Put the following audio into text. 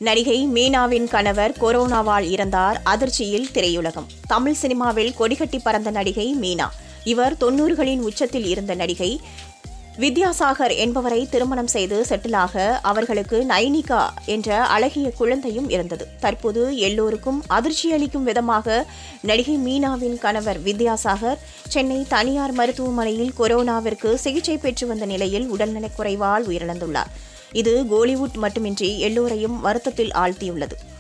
நடிகை மீனாவின் கணவர் கொரோனாவால் இறந்தார் அதிர்ச்சியில் திரையுலகம் தமிழ் சினிமாவில் கொடிகட்டி பறந்த நடிகை மீனா இவர் தொன்னூறுகளின் உச்சத்தில் இருந்த நடிகை வித்யாசாகர் என்பவரை திருமணம் செய்து செட்டிலாக அவர்களுக்கு நைனிகா என்ற அழகிய குழந்தையும் இருந்தது தற்போது எல்லோருக்கும் அதிர்ச்சியளிக்கும் விதமாக நடிகை மீனாவின் கணவர் வித்யாசாகர் சென்னை தனியார் மருத்துவமனையில் கொரோனாவிற்கு சிகிச்சை பெற்று வந்த நிலையில் உடல்நலக்குறைவால் உயிரிழந்துள்ளார் இது கோலிவுட் மட்டுமின்றி எல்லோரையும் வருத்தத்தில் ஆழ்த்தியுள்ளது